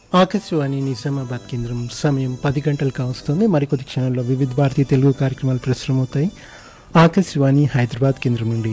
ఆకాశవాణి నిజామాబాద్ కేంద్రం సమయం పది గంటలు కావస్తుంది మరికొద్ది క్షణాల్లో వివిధ భారతీ తెలుగు కార్యక్రమాలు ప్రసారమవుతాయి ఆకాశవాణి హైదరాబాద్ కేంద్రం నుండి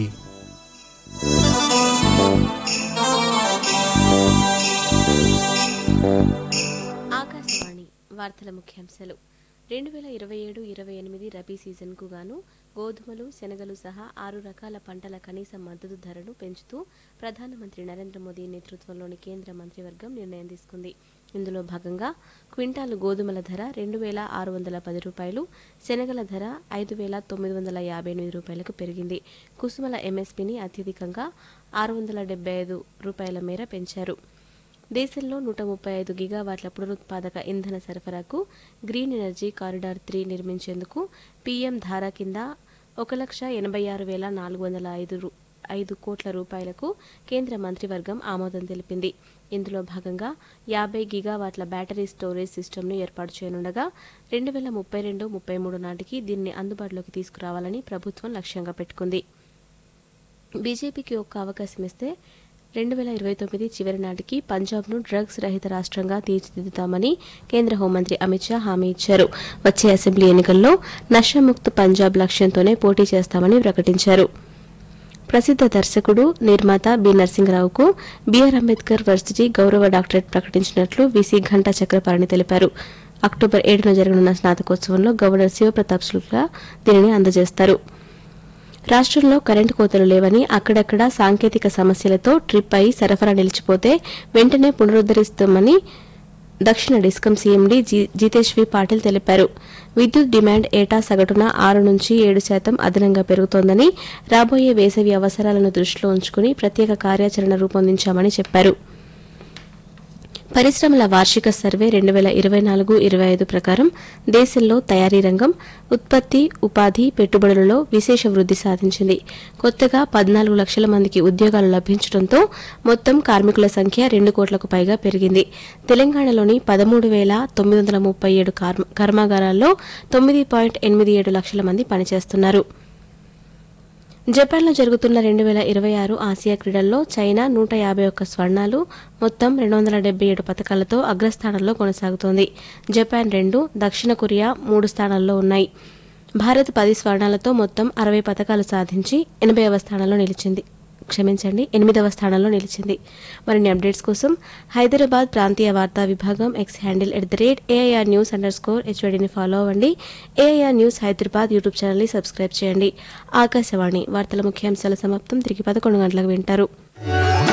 ఆకాశవాణి వార్తల ముఖ్యాంశాలు రెండు వేల ఇరవై ఏడు ఇరవై ఎనిమిది రబీ సీజన్కు గాను గోధుమలు శనగలు సహా ఆరు రకాల పంటల కనీస మద్దతు ధరను పెంచుతూ ప్రధానమంత్రి నరేంద్ర మోదీ నేతృత్వంలోని కేంద్ర మంత్రివర్గం నిర్ణయం తీసుకుంది ఇందులో భాగంగా క్వింటాలు గోధుమల ధర రెండు వేల ఆరు వందల పది రూపాయలు శనగల ధర ఐదు వేల తొమ్మిది వందల యాభై ఎనిమిది రూపాయలకు పెరిగింది కుసుమల ఎంఎస్పీని అత్యధికంగా ఆరు వందల డెబ్బై ఐదు రూపాయల మేర పెంచారు దేశంలో నూట ముప్పై ఐదు గిగావాట్ల పునరుత్పాదక ఇంధన సరఫరాకు గ్రీన్ ఎనర్జీ కారిడార్ త్రీ నిర్మించేందుకు పీఎం ధారా కింద ఒక లక్ష ఎనభై ఆరు వేల నాలుగు వందల ఐదు రూ- ఐదు కోట్ల రూపాయలకు కేంద్ర మంత్రివర్గం ఆమోదం తెలిపింది ఇందులో భాగంగా యాభై గిగావాట్ల బ్యాటరీ స్టోరేజ్ సిస్టమ్ను ఏర్పాటు చేయనుండగా రెండు వేల ముప్పై రెండు ముప్పై మూడు నాటికి దీన్ని అందుబాటులోకి తీసుకురావాలని ప్రభుత్వం లక్ష్యంగా పెట్టుకుంది బీజేపీకి ఒక్క అవకాశం ఇస్తే రెండు వేల ఇరవై తొమ్మిది చివరి నాటికి పంజాబ్ను డ్రగ్స్ రహిత రాష్ట్రంగా తీర్చిదిద్దుతామని కేంద్ర హోంమంత్రి అమిత్ షా హామీ ఇచ్చారు వచ్చే అసెంబ్లీ ఎన్నికల్లో నషముక్త్ పంజాబ్ లక్ష్యంతోనే పోటీ చేస్తామని ప్రకటించారు ప్రసిద్ధ దర్శకుడు నిర్మాత బి నరసింహరావుకు బిఆర్ అంబేద్కర్ వర్సిటీ గౌరవ డాక్టరేట్ ప్రకటించినట్లు విసి ఘంటా చక్రపాణి తెలిపారు అక్టోబర్ ఏడున జరగనున్న స్నాతకోత్సవంలో గవర్నర్ శివప్రతాప్ శుక్లా దీనిని అందజేస్తారు రాష్ట్రంలో కరెంటు కోతలు లేవని అక్కడక్కడ సాంకేతిక సమస్యలతో ట్రిప్ అయి సరఫరా నిలిచిపోతే వెంటనే పునరుద్దరిస్తామని దక్షిణ డిస్కం సీఎండీ జీ- జితేష్ వి పాటిల్ తెలిపారు విద్యుత్ డిమాండ్ ఏటా సగటున ఆరు నుంచి ఏడు శాతం అదనంగా పెరుగుతోందని రాబోయే వేసవి అవసరాలను దృష్టిలో ఉంచుకుని ప్రత్యేక కార్యాచరణ రూపొందించామని చెప్పారు పరిశ్రమల వార్షిక సర్వే రెండు వేల ఇరవై నాలుగు ఇరవై ఐదు ప్రకారం దేశంలో తయారీ రంగం ఉత్పత్తి ఉపాధి పెట్టుబడులలో విశేష వృద్ధి సాధించింది కొత్తగా పద్నాలుగు లక్షల మందికి ఉద్యోగాలు లభించడంతో మొత్తం కార్మికుల సంఖ్య రెండు కోట్లకు పైగా పెరిగింది తెలంగాణలోని పదమూడు వేల తొమ్మిది వందల ముప్పై ఏడు కర్మ- కర్మాగారాల్లో తొమ్మిది పాయింట్ ఎనిమిది ఏడు లక్షల మంది పనిచేస్తున్నారు జపాన్లో జరుగుతున్న రెండు వేల ఇరవై ఆరు ఆసియా క్రీడల్లో చైనా నూట యాభై ఒక్క స్వర్ణాలు మొత్తం రెండు వందల డెబ్బై ఏడు పథకాలతో అగ్రస్థానంలో కొనసాగుతోంది జపాన్ రెండు దక్షిణ కొరియా మూడు స్థానాల్లో ఉన్నాయి భారత్ పది స్వర్ణాలతో మొత్తం అరవై పథకాలు సాధించి ఎనభైవ స్థానంలో నిలిచింది క్షమించండి ఎనిమిదవ స్థానంలో నిలిచింది మరిన్ని అప్డేట్స్ కోసం హైదరాబాద్ ప్రాంతీయ వార్తా విభాగం X handle at the rate AIR news underscore హెచ్వైడిని ఫాలో అవ్వండి ఏఐఆర్ న్యూస్ హైదరాబాద్ యూట్యూబ్ ఛానల్ని సబ్స్క్రైబ్ చేయండి ఆకాశవాణి వార్తల ముఖ్యాంశాల సమాప్తం తిరిగి పదకొండు గంటలకు వింటారు